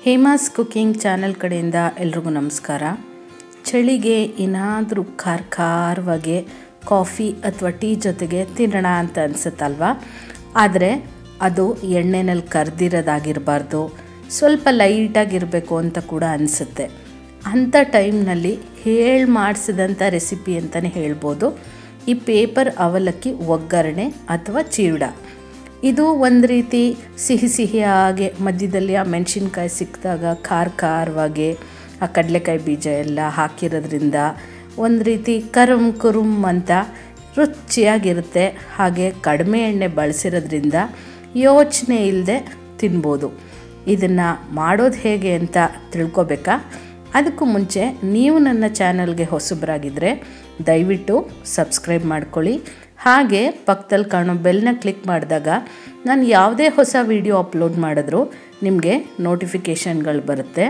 Hema's cooking channel ಕಡೆಯಿಂದ ಎಲ್ರಿಗೂ ನಮಸ್ಕಾರ ಚಳಿಗೆ ಏನಾದರೂ ಖಾರ ಖಾರವಾಗಿ ಕಾಫಿ ಅಥವಾ ಟೀ ಜೊತೆಗೆ ತಿನ್ನೋಣ ಅಂತ ಅನಿಸುತ್ತಲ್ವಾ ಆದರೆ ಅದು ಎಣ್ಣೆನಲ್ಲಿ ಕರ್ದಿರೋದಾಗಿರಬಾರ್ದು ಸ್ವಲ್ಪ ಲೈಟಾಗಿರಬೇಕು ಅಂತ ಕೂಡ ಅನಿಸುತ್ತೆ ಅಂಥ ಟೈಮ್ನಲ್ಲಿ ಹೇಳಿ ಮಾಡಿಸಿದಂಥ ರೆಸಿಪಿ ಅಂತಲೇ ಹೇಳ್ಬೋದು ಈ ಪೇಪರ್ ಅವಲಕ್ಕಿ ಒಗ್ಗರಣೆ ಅಥವಾ ಚೀವಡ ಇದು ಒಂದು ರೀತಿ ಸಿಹಿ ಸಿಹಿಯಾಗಿ ಮಧ್ಯದಲ್ಲಿ ಆ ಮೆಣಸಿನ್ಕಾಯಿ ಸಿಕ್ಕಿದಾಗ ಖಾರ ಖಾರವಾಗಿ ಆ ಕಡಲೆಕಾಯಿ ಬೀಜ ಎಲ್ಲ ಹಾಕಿರೋದ್ರಿಂದ ಒಂದು ರೀತಿ ಕರುಮ್ ಕುರುಮ್ ಅಂತ ರುಚಿಯಾಗಿರುತ್ತೆ ಹಾಗೆ ಕಡಿಮೆ ಎಣ್ಣೆ ಬಳಸಿರೋದ್ರಿಂದ ಯೋಚನೆ ಇಲ್ಲದೆ ತಿನ್ಬೋದು ಇದನ್ನು ಮಾಡೋದು ಹೇಗೆ ಅಂತ ತಿಳ್ಕೊಬೇಕಾ ಅದಕ್ಕೂ ಮುಂಚೆ ನೀವು ನನ್ನ ಚಾನಲ್ಗೆ ಹೊಸಬರಾಗಿದ್ದರೆ ದಯವಿಟ್ಟು ಸಬ್ಸ್ಕ್ರೈಬ್ ಮಾಡ್ಕೊಳ್ಳಿ ಹಾಗೆ ಪಕ್ಕದಲ್ಲಿ ಕಾಣೋ ಬೆಲ್ನ ಕ್ಲಿಕ್ ಮಾಡಿದಾಗ ನಾನು ಯಾವುದೇ ಹೊಸ ವಿಡಿಯೋ ಅಪ್ಲೋಡ್ ಮಾಡಿದ್ರೂ ನಿಮಗೆ ನೋಟಿಫಿಕೇಷನ್ಗಳು ಬರುತ್ತೆ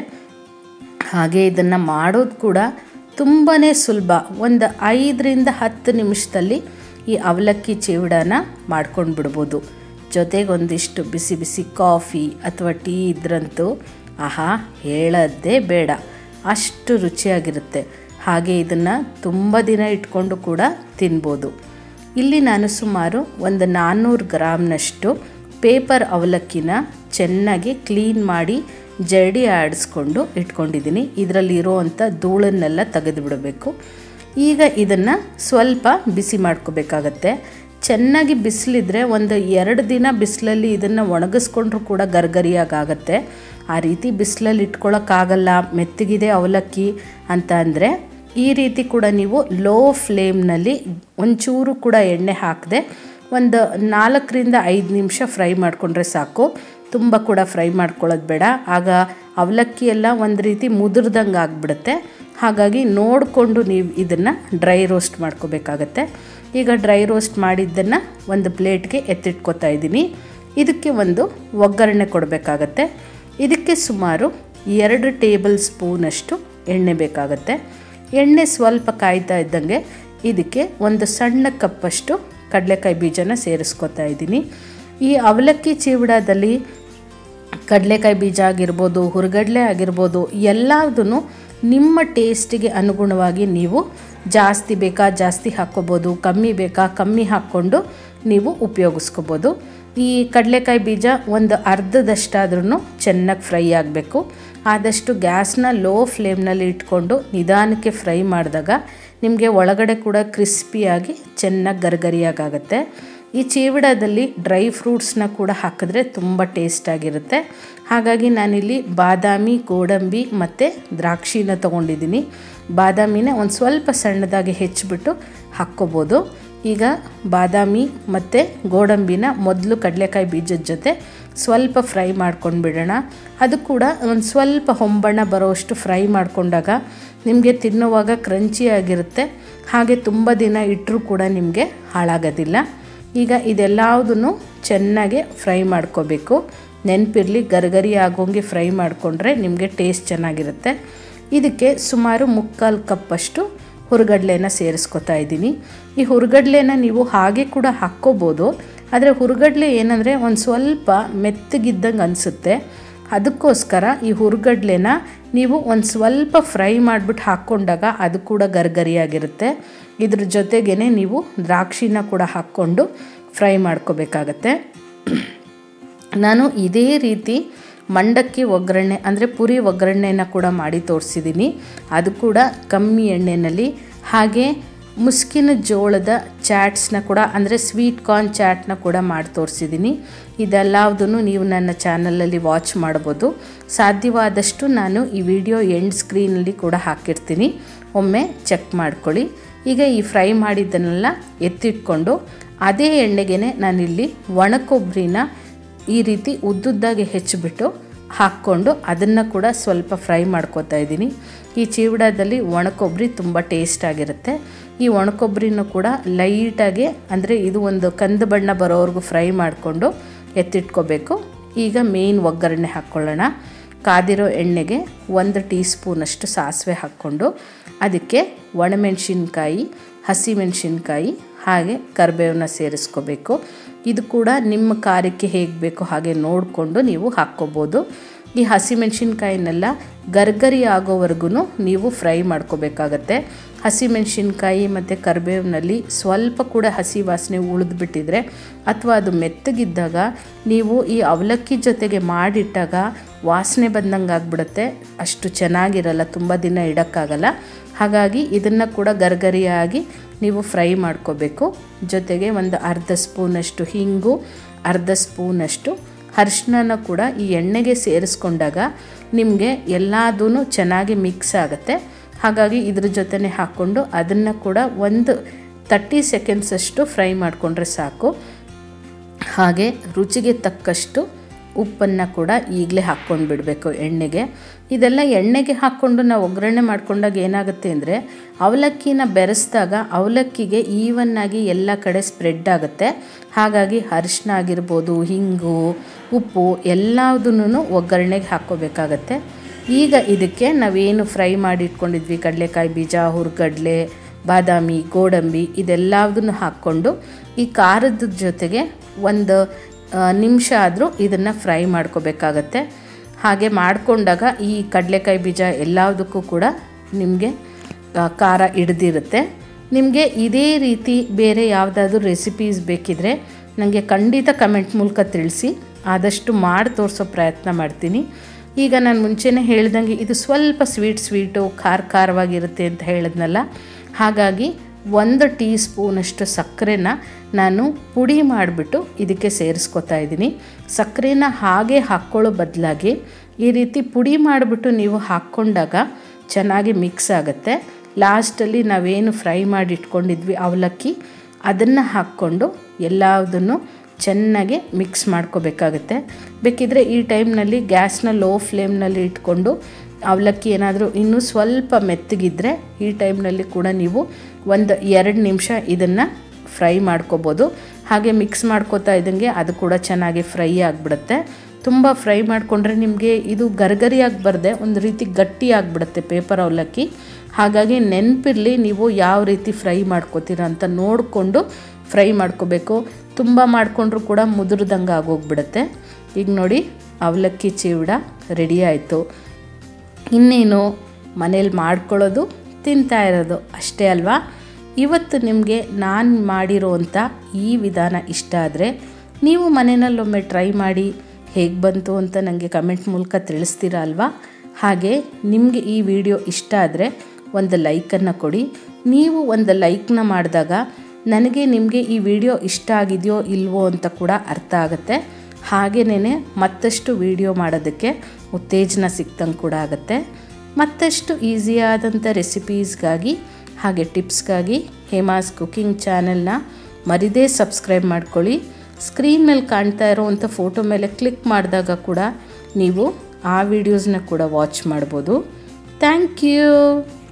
ಹಾಗೆ ಇದನ್ನು ಮಾಡೋದು ಕೂಡ ತುಂಬಾ ಸುಲಭ ಒಂದು ಐದರಿಂದ ಹತ್ತು ನಿಮಿಷದಲ್ಲಿ ಈ ಅವಲಕ್ಕಿ ಚಿವಡನ ಮಾಡ್ಕೊಂಡು ಬಿಡ್ಬೋದು ಜೊತೆಗೆ ಒಂದಿಷ್ಟು ಬಿಸಿ ಬಿಸಿ ಕಾಫಿ ಅಥವಾ ಟೀ ಇದ್ರಂತೂ ಆಹಾ ಹೇಳೋದೇ ಬೇಡ ಅಷ್ಟು ರುಚಿಯಾಗಿರುತ್ತೆ ಹಾಗೆ ಇದನ್ನು ತುಂಬ ದಿನ ಇಟ್ಕೊಂಡು ಕೂಡ ತಿನ್ಬೋದು ಇಲ್ಲಿ ನಾನು ಸುಮಾರು ಒಂದು ನಾನ್ನೂರು ಗ್ರಾಮ್ನಷ್ಟು ಪೇಪರ್ ಅವಲಕ್ಕಿನ ಚೆನ್ನಾಗಿ ಕ್ಲೀನ್ ಮಾಡಿ ಜರಡಿ ಆಡಿಸ್ಕೊಂಡು ಇಟ್ಕೊಂಡಿದ್ದೀನಿ ಇದರಲ್ಲಿ ಇರೋವಂಥ ಧೂಳನ್ನೆಲ್ಲ ತೆಗೆದು ಬಿಡಬೇಕು ಈಗ ಇದನ್ನು ಸ್ವಲ್ಪ ಬಿಸಿ ಮಾಡ್ಕೋಬೇಕಾಗತ್ತೆ ಚೆನ್ನಾಗಿ ಬಿಸಿಲಿದ್ರೆ ಒಂದು ಎರಡು ದಿನ ಬಿಸಿಲಲ್ಲಿ ಇದನ್ನು ಒಣಗಿಸ್ಕೊಂಡ್ರೂ ಕೂಡ ಗರ್ಗರಿಯಾಗತ್ತೆ ಆ ರೀತಿ ಬಿಸಿಲಲ್ಲಿ ಇಟ್ಕೊಳ್ಳೋಕ್ಕಾಗಲ್ಲ ಮೆತ್ತಗಿದೆ ಅವಲಕ್ಕಿ ಅಂತ ಅಂದರೆ ಈ ರೀತಿ ಕೂಡ ನೀವು ಲೋ ಫ್ಲೇಮ್ನಲ್ಲಿ ಒಂಚೂರು ಕೂಡ ಎಣ್ಣೆ ಹಾಕದೆ ಒಂದು ನಾಲ್ಕರಿಂದ ಐದು ನಿಮಿಷ ಫ್ರೈ ಮಾಡಿಕೊಂಡ್ರೆ ಸಾಕು ತುಂಬ ಕೂಡ ಫ್ರೈ ಮಾಡ್ಕೊಳ್ಳೋದು ಬೇಡ ಆಗ ಅವಲಕ್ಕಿ ಎಲ್ಲ ಒಂದು ರೀತಿ ಮುದುರ್ದಂಗೆ ಆಗಿಬಿಡುತ್ತೆ ಹಾಗಾಗಿ ನೋಡಿಕೊಂಡು ನೀವು ಇದನ್ನು ಡ್ರೈ ರೋಸ್ಟ್ ಮಾಡ್ಕೋಬೇಕಾಗತ್ತೆ ಈಗ ಡ್ರೈ ರೋಸ್ಟ್ ಮಾಡಿದ್ದನ್ನು ಒಂದು ಪ್ಲೇಟ್ಗೆ ಎತ್ತಿಟ್ಕೊತಾ ಇದ್ದೀನಿ ಇದಕ್ಕೆ ಒಂದು ಒಗ್ಗರಣೆ ಕೊಡಬೇಕಾಗತ್ತೆ ಇದಕ್ಕೆ ಸುಮಾರು ಎರಡು ಟೇಬಲ್ ಸ್ಪೂನಷ್ಟು ಎಣ್ಣೆ ಬೇಕಾಗತ್ತೆ ಎಣ್ಣೆ ಸ್ವಲ್ಪ ಕಾಯ್ತಾ ಇದ್ದಂಗೆ ಇದಕ್ಕೆ ಒಂದು ಸಣ್ಣ ಕಪ್ಪಷ್ಟು ಕಡಲೆಕಾಯಿ ಬೀಜನ ಸೇರಿಸ್ಕೊತಾ ಇದ್ದೀನಿ ಈ ಅವಲಕ್ಕಿ ಚೀವಡದಲ್ಲಿ ಕಡಲೆಕಾಯಿ ಬೀಜ ಆಗಿರ್ಬೋದು ಹುರ್ಗಡ್ಲೆ ಆಗಿರ್ಬೋದು ಎಲ್ಲದೂ ನಿಮ್ಮ ಟೇಸ್ಟಿಗೆ ಅನುಗುಣವಾಗಿ ನೀವು ಜಾಸ್ತಿ ಬೇಕಾ ಜಾಸ್ತಿ ಹಾಕ್ಕೋಬೋದು ಕಮ್ಮಿ ಬೇಕಾ ಕಮ್ಮಿ ಹಾಕ್ಕೊಂಡು ನೀವು ಉಪಯೋಗಿಸ್ಕೋಬೋದು ಈ ಕಡಲೆಕಾಯಿ ಬೀಜ ಒಂದು ಅರ್ಧದಷ್ಟಾದ್ರೂ ಚೆನ್ನಾಗಿ ಫ್ರೈ ಆಗಬೇಕು ಆದಷ್ಟು ಗ್ಯಾಸ್ನ ಲೋ ಫ್ಲೇಮ್ನಲ್ಲಿ ಇಟ್ಕೊಂಡು ನಿಧಾನಕ್ಕೆ ಫ್ರೈ ಮಾಡಿದಾಗ ನಿಮಗೆ ಒಳಗಡೆ ಕೂಡ ಕ್ರಿಸ್ಪಿಯಾಗಿ ಚೆನ್ನಾಗಿ ಗರ್ಗರಿಯಾಗುತ್ತೆ ಈ ಚೀವಡದಲ್ಲಿ ಡ್ರೈ ಫ್ರೂಟ್ಸ್ನ ಕೂಡ ಹಾಕಿದ್ರೆ ತುಂಬ ಟೇಸ್ಟಾಗಿರುತ್ತೆ ಹಾಗಾಗಿ ನಾನಿಲ್ಲಿ ಬಾದಾಮಿ ಗೋಡಂಬಿ ಮತ್ತು ದ್ರಾಕ್ಷಿನ ತೊಗೊಂಡಿದ್ದೀನಿ ಬಾದಾಮಿನ ಒಂದು ಸ್ವಲ್ಪ ಸಣ್ಣದಾಗಿ ಹೆಚ್ಚಿಬಿಟ್ಟು ಹಾಕ್ಕೋಬೋದು ಈಗ ಬಾದಾಮಿ ಮತ್ತು ಗೋಡಂಬಿನ ಮೊದಲು ಕಡಲೆಕಾಯಿ ಬೀಜದ ಜೊತೆ ಸ್ವಲ್ಪ ಫ್ರೈ ಮಾಡ್ಕೊಂಡು ಬಿಡೋಣ ಅದು ಕೂಡ ಒಂದು ಸ್ವಲ್ಪ ಹೊಂಬಣ್ಣ ಬರೋಷ್ಟು ಫ್ರೈ ಮಾಡಿಕೊಂಡಾಗ ನಿಮಗೆ ತಿನ್ನುವಾಗ ಕ್ರಂಚಿಯಾಗಿರುತ್ತೆ ಹಾಗೆ ತುಂಬ ದಿನ ಇಟ್ಟರೂ ಕೂಡ ನಿಮಗೆ ಹಾಳಾಗೋದಿಲ್ಲ ಈಗ ಇದೆಲ್ಲದನ್ನು ಚೆನ್ನಾಗಿ ಫ್ರೈ ಮಾಡ್ಕೋಬೇಕು ನೆನಪಿರಲಿ ಗರ್ಗರಿ ಆಗೋಂಗೆ ಫ್ರೈ ಮಾಡಿಕೊಂಡ್ರೆ ನಿಮಗೆ ಟೇಸ್ಟ್ ಚೆನ್ನಾಗಿರುತ್ತೆ ಇದಕ್ಕೆ ಸುಮಾರು ಮುಕ್ಕಾಲು ಕಪ್ಪಷ್ಟು ಹುರುಗಡ್ಲೆನ ಸೇರಿಸ್ಕೊತಾ ಇದ್ದೀನಿ ಈ ಹುರುಗಡ್ಲೆನ ನೀವು ಹಾಗೆ ಕೂಡ ಹಾಕ್ಕೋಬೋದು ಆದರೆ ಹುರುಗಡ್ಲೆ ಏನಂದರೆ ಒಂದು ಸ್ವಲ್ಪ ಮೆತ್ತಗಿದ್ದಂಗೆ ಅನಿಸುತ್ತೆ ಅದಕ್ಕೋಸ್ಕರ ಈ ಹುರುಗಡ್ಲೆನ ನೀವು ಒಂದು ಸ್ವಲ್ಪ ಫ್ರೈ ಮಾಡಿಬಿಟ್ಟು ಹಾಕ್ಕೊಂಡಾಗ ಅದು ಕೂಡ ಗರ್ಗರಿಯಾಗಿರುತ್ತೆ ಇದ್ರ ಜೊತೆಗೇ ನೀವು ದ್ರಾಕ್ಷಿನ ಕೂಡ ಹಾಕ್ಕೊಂಡು ಫ್ರೈ ಮಾಡ್ಕೋಬೇಕಾಗತ್ತೆ ನಾನು ಇದೇ ರೀತಿ ಮಂಡಕ್ಕಿ ಒಗ್ಗರಣೆ ಅಂದರೆ ಪುರಿ ಒಗ್ಗರಣೆನ ಕೂಡ ಮಾಡಿ ತೋರಿಸಿದ್ದೀನಿ ಅದು ಕೂಡ ಕಮ್ಮಿ ಎಣ್ಣೆಯಲ್ಲಿ ಹಾಗೆ ಮುಸ್ಕಿನ ಜೋಳದ ಚಾಟ್ಸ್ನ ಕೂಡ ಅಂದರೆ ಸ್ವೀಟ್ ಕಾರ್ನ್ ಚಾಟ್ನ ಕೂಡ ಮಾಡಿ ತೋರಿಸಿದ್ದೀನಿ ಇದೆಲ್ಲದನ್ನು ನೀವು ನನ್ನ ಚಾನಲಲ್ಲಿ ವಾಚ್ ಮಾಡ್ಬೋದು ಸಾಧ್ಯವಾದಷ್ಟು ನಾನು ಈ ವಿಡಿಯೋ ಎಂಡ್ ಸ್ಕ್ರೀನಲ್ಲಿ ಕೂಡ ಹಾಕಿರ್ತೀನಿ ಒಮ್ಮೆ ಚೆಕ್ ಮಾಡ್ಕೊಳ್ಳಿ ಈಗ ಈ ಫ್ರೈ ಮಾಡಿದ್ದನ್ನೆಲ್ಲ ಎತ್ತಿಟ್ಕೊಂಡು ಅದೇ ಎಣ್ಣೆಗೆ ನಾನಿಲ್ಲಿ ಒಣಕೊಬ್ಬರಿನ ಈ ರೀತಿ ಉದ್ದುದ್ದಾಗಿ ಹೆಚ್ಚಿಬಿಟ್ಟು ಹಾಕ್ಕೊಂಡು ಅದನ್ನು ಕೂಡ ಸ್ವಲ್ಪ ಫ್ರೈ ಮಾಡ್ಕೋತಾ ಇದ್ದೀನಿ ಈ ಚೀವಡದಲ್ಲಿ ಒಣಕೊಬ್ಬರಿ ತುಂಬ ಟೇಸ್ಟ್ ಆಗಿರುತ್ತೆ ಈ ಒಣಕೊಬ್ಬರಿನೂ ಕೂಡ ಲೈಟಾಗಿ ಅಂದರೆ ಇದು ಒಂದು ಕಂದು ಬಣ್ಣ ಬರೋವರೆಗೂ ಫ್ರೈ ಮಾಡಿಕೊಂಡು ಎತ್ತಿಟ್ಕೋಬೇಕು ಈಗ ಮೇಯ್ನ್ ಒಗ್ಗರಣೆ ಹಾಕ್ಕೊಳ್ಳೋಣ ಕಾದಿರೋ ಎಣ್ಣೆಗೆ ಒಂದು ಟೀ ಸ್ಪೂನಷ್ಟು ಸಾಸಿವೆ ಹಾಕ್ಕೊಂಡು ಅದಕ್ಕೆ ಒಣಮೆಣಸಿನ್ಕಾಯಿ ಹಸಿಮೆಣಸಿನ್ಕಾಯಿ ಹಾಗೆ ಕರಿಬೇವನ್ನ ಸೇರಿಸ್ಕೋಬೇಕು ಇದು ಕೂಡ ನಿಮ್ಮ ಖಾರಕ್ಕೆ ಹೇಗೆ ಬೇಕೋ ಹಾಗೆ ನೋಡಿಕೊಂಡು ನೀವು ಹಾಕ್ಕೋಬೋದು ಈ ಹಸಿಮೆಣಸಿನ್ಕಾಯಿನೆಲ್ಲ ಗರ್ಗರಿ ಆಗೋವರೆಗೂ ನೀವು ಫ್ರೈ ಮಾಡ್ಕೋಬೇಕಾಗತ್ತೆ ಹಸಿಮೆಣಸಿನ್ಕಾಯಿ ಮತ್ತು ಕರಿಬೇವಿನಲ್ಲಿ ಸ್ವಲ್ಪ ಕೂಡ ಹಸಿ ವಾಸನೆ ಉಳಿದ್ಬಿಟ್ಟಿದ್ರೆ ಅಥವಾ ಅದು ಮೆತ್ತಗಿದ್ದಾಗ ನೀವು ಈ ಅವಲಕ್ಕಿ ಜೊತೆಗೆ ಮಾಡಿಟ್ಟಾಗ ವಾಸನೆ ಬಂದಂಗೆ ಆಗ್ಬಿಡುತ್ತೆ ಅಷ್ಟು ಚೆನ್ನಾಗಿರಲ್ಲ ತುಂಬ ದಿನ ಇಡೋಕ್ಕಾಗಲ್ಲ ಹಾಗಾಗಿ ಇದನ್ನು ಕೂಡ ಗರ್ಗರಿಯಾಗಿ ನೀವು ಫ್ರೈ ಮಾಡ್ಕೋಬೇಕು ಜೊತೆಗೆ ಒಂದು ಅರ್ಧ ಸ್ಪೂನಷ್ಟು ಹಿಂಗು ಅರ್ಧ ಸ್ಪೂನಷ್ಟು ಅರಿಶಿನ ಕೂಡ ಈ ಎಣ್ಣೆಗೆ ಸೇರಿಸ್ಕೊಂಡಾಗ ನಿಮಗೆ ಎಲ್ಲದೂ ಚೆನ್ನಾಗಿ ಮಿಕ್ಸ್ ಆಗುತ್ತೆ ಹಾಗಾಗಿ ಇದ್ರ ಜೊತೆನೆ ಹಾಕ್ಕೊಂಡು ಅದನ್ನು ಕೂಡ ಒಂದು ತರ್ಟಿ ಸೆಕೆಂಡ್ಸಷ್ಟು ಫ್ರೈ ಮಾಡಿಕೊಂಡ್ರೆ ಸಾಕು ಹಾಗೆ ರುಚಿಗೆ ತಕ್ಕಷ್ಟು ಉಪ್ಪನ್ನು ಕೂಡ ಈಗಲೇ ಹಾಕ್ಕೊಂಡು ಬಿಡಬೇಕು ಎಣ್ಣೆಗೆ ಇದೆಲ್ಲ ಎಣ್ಣೆಗೆ ಹಾಕ್ಕೊಂಡು ನಾವು ಒಗ್ಗರಣೆ ಮಾಡ್ಕೊಂಡಾಗ ಏನಾಗುತ್ತೆ ಅಂದರೆ ಅವಲಕ್ಕಿನ ಬೆರೆಸಿದಾಗ ಅವಲಕ್ಕಿಗೆ ಈವನ್ನಾಗಿ ಎಲ್ಲ ಕಡೆ ಸ್ಪ್ರೆಡ್ ಆಗುತ್ತೆ ಹಾಗಾಗಿ ಅರಿಶಿನ ಆಗಿರ್ಬೋದು ಹಿಂಗು ಉಪ್ಪು ಎಲ್ಲದನ್ನೂ ಒಗ್ಗರಣೆಗೆ ಹಾಕ್ಕೋಬೇಕಾಗತ್ತೆ ಈಗ ಇದಕ್ಕೆ ನಾವೇನು ಫ್ರೈ ಮಾಡಿ ಇಟ್ಕೊಂಡಿದ್ವಿ ಕಡಲೆಕಾಯಿ ಬೀಜ ಹುರ್ಗಡ್ಲೆ ಬಾದಾಮಿ ಗೋಡಂಬಿ ಇದೆಲ್ಲದನ್ನು ಹಾಕ್ಕೊಂಡು ಈ ಖಾರದ ಜೊತೆಗೆ ಒಂದು ನಿಮಿಷ ಆದರೂ ಇದನ್ನು ಫ್ರೈ ಮಾಡ್ಕೋಬೇಕಾಗತ್ತೆ ಹಾಗೆ ಮಾಡಿಕೊಂಡಾಗ ಈ ಕಡಲೆಕಾಯಿ ಬೀಜ ಎಲ್ಲದಕ್ಕೂ ಕೂಡ ನಿಮಗೆ ಖಾರ ಹಿಡ್ದಿರುತ್ತೆ ನಿಮಗೆ ಇದೇ ರೀತಿ ಬೇರೆ ಯಾವುದಾದ್ರೂ ರೆಸಿಪೀಸ್ ಬೇಕಿದ್ರೆ ನನಗೆ ಖಂಡಿತ ಕಮೆಂಟ್ ಮೂಲಕ ತಿಳಿಸಿ ಆದಷ್ಟು ಮಾಡಿ ತೋರಿಸೋ ಪ್ರಯತ್ನ ಮಾಡ್ತೀನಿ ಈಗ ನಾನು ಮುಂಚೆನೇ ಹೇಳ್ದಂಗೆ ಇದು ಸ್ವಲ್ಪ ಸ್ವೀಟ್ ಸ್ವೀಟು ಖಾರ ಖಾರವಾಗಿರುತ್ತೆ ಅಂತ ಹೇಳಿದ್ನಲ್ಲ ಹಾಗಾಗಿ ಒಂದು ಟೀ ಸ್ಪೂನಷ್ಟು ಸಕ್ಕರೆನ ನಾನು ಪುಡಿ ಮಾಡಿಬಿಟ್ಟು ಇದಕ್ಕೆ ಸೇರಿಸ್ಕೊತಾ ಇದ್ದೀನಿ ಸಕ್ಕರೆನ ಹಾಗೆ ಹಾಕ್ಕೊಳ್ಳೋ ಬದಲಾಗಿ ಈ ರೀತಿ ಪುಡಿ ಮಾಡಿಬಿಟ್ಟು ನೀವು ಹಾಕ್ಕೊಂಡಾಗ ಚೆನ್ನಾಗಿ ಮಿಕ್ಸ್ ಆಗುತ್ತೆ ಲಾಸ್ಟಲ್ಲಿ ನಾವೇನು ಫ್ರೈ ಮಾಡಿ ಇಟ್ಕೊಂಡಿದ್ವಿ ಅವಲಕ್ಕಿ ಅದನ್ನು ಹಾಕ್ಕೊಂಡು ಎಲ್ಲದನ್ನು ಚೆನ್ನಾಗಿ ಮಿಕ್ಸ್ ಮಾಡ್ಕೋಬೇಕಾಗತ್ತೆ ಬೇಕಿದ್ರೆ ಈ ಟೈಮ್ನಲ್ಲಿ ಗ್ಯಾಸ್ನ ಲೋ ಫ್ಲೇಮ್ನಲ್ಲಿ ಇಟ್ಕೊಂಡು ಅವಲಕ್ಕಿ ಏನಾದರೂ ಇನ್ನೂ ಸ್ವಲ್ಪ ಮೆತ್ತಗಿದ್ರೆ ಈ ಟೈಮ್ನಲ್ಲಿ ಕೂಡ ನೀವು ಒಂದು ಎರಡು ನಿಮಿಷ ಇದನ್ನು ಫ್ರೈ ಮಾಡ್ಕೋಬೋದು ಹಾಗೆ ಮಿಕ್ಸ್ ಮಾಡ್ಕೋತಾ ಇದ್ದಂಗೆ ಅದು ಕೂಡ ಚೆನ್ನಾಗಿ ಫ್ರೈ ಆಗಿಬಿಡುತ್ತೆ ತುಂಬ ಫ್ರೈ ಮಾಡಿಕೊಂಡ್ರೆ ನಿಮಗೆ ಇದು ಗರ್ಗರಿ ಆಗಬಾರ್ದೆ ಒಂದು ರೀತಿ ಗಟ್ಟಿ ಆಗಿಬಿಡುತ್ತೆ ಪೇಪರ್ ಅವಲಕ್ಕಿ ಹಾಗಾಗಿ ನೆನಪಿರಲಿ ನೀವು ಯಾವ ರೀತಿ ಫ್ರೈ ಮಾಡ್ಕೋತೀರ ಅಂತ ನೋಡಿಕೊಂಡು ಫ್ರೈ ಮಾಡ್ಕೋಬೇಕು ತುಂಬ ಮಾಡಿಕೊಂಡ್ರೂ ಕೂಡ ಮುದುರ್ದಂಗೆ ಆಗೋಗ್ಬಿಡುತ್ತೆ ಈಗ ನೋಡಿ ಅವಲಕ್ಕಿ ಚಿವಡ ರೆಡಿ ಆಯಿತು ಇನ್ನೇನು ಮನೇಲಿ ಮಾಡ್ಕೊಳ್ಳೋದು ತಿಂತಾ ಇರೋದು ಅಷ್ಟೇ ಅಲ್ವಾ ಇವತ್ತು ನಿಮಗೆ ನಾನು ಮಾಡಿರೋವಂಥ ಈ ವಿಧಾನ ಇಷ್ಟ ಆದರೆ ನೀವು ಮನೆಯಲ್ಲೊಮ್ಮೆ ಟ್ರೈ ಮಾಡಿ ಹೇಗೆ ಬಂತು ಅಂತ ನನಗೆ ಕಮೆಂಟ್ ಮೂಲಕ ತಿಳಿಸ್ತೀರಾ ಅಲ್ವಾ ಹಾಗೆ ನಿಮಗೆ ಈ ವಿಡಿಯೋ ಇಷ್ಟ ಆದರೆ ಒಂದು ಲೈಕನ್ನು ಕೊಡಿ ನೀವು ಒಂದು ಲೈಕ್ನ ಮಾಡಿದಾಗ ನನಗೆ ನಿಮಗೆ ಈ ವಿಡಿಯೋ ಇಷ್ಟ ಆಗಿದೆಯೋ ಇಲ್ವೋ ಅಂತ ಕೂಡ ಅರ್ಥ ಆಗುತ್ತೆ ಹಾಗೆಯೇ ಮತ್ತಷ್ಟು ವಿಡಿಯೋ ಮಾಡೋದಕ್ಕೆ ಉತ್ತೇಜನ ಸಿಕ್ತಂಗೆ ಕೂಡ ಆಗುತ್ತೆ ಮತ್ತಷ್ಟು ಈಸಿಯಾದಂಥ ರೆಸಿಪೀಸ್ಗಾಗಿ ಹಾಗೆ ಟಿಪ್ಸ್ಗಾಗಿ ಹೇಮಾಸ್ ಕುಕಿಂಗ್ ಚಾನೆಲ್ನ ಮರಿದೇ ಸಬ್ಸ್ಕ್ರೈಬ್ ಮಾಡ್ಕೊಳ್ಳಿ ಸ್ಕ್ರೀನ್ ಮೇಲೆ ಕಾಣ್ತಾ ಇರೋವಂಥ ಫೋಟೋ ಮೇಲೆ ಕ್ಲಿಕ್ ಮಾಡಿದಾಗ ಕೂಡ ನೀವು ಆ ವಿಡಿಯೋಸ್ನ ಕೂಡ ವಾಚ್ ಮಾಡ್ಬೋದು ಥ್ಯಾಂಕ್ ಯು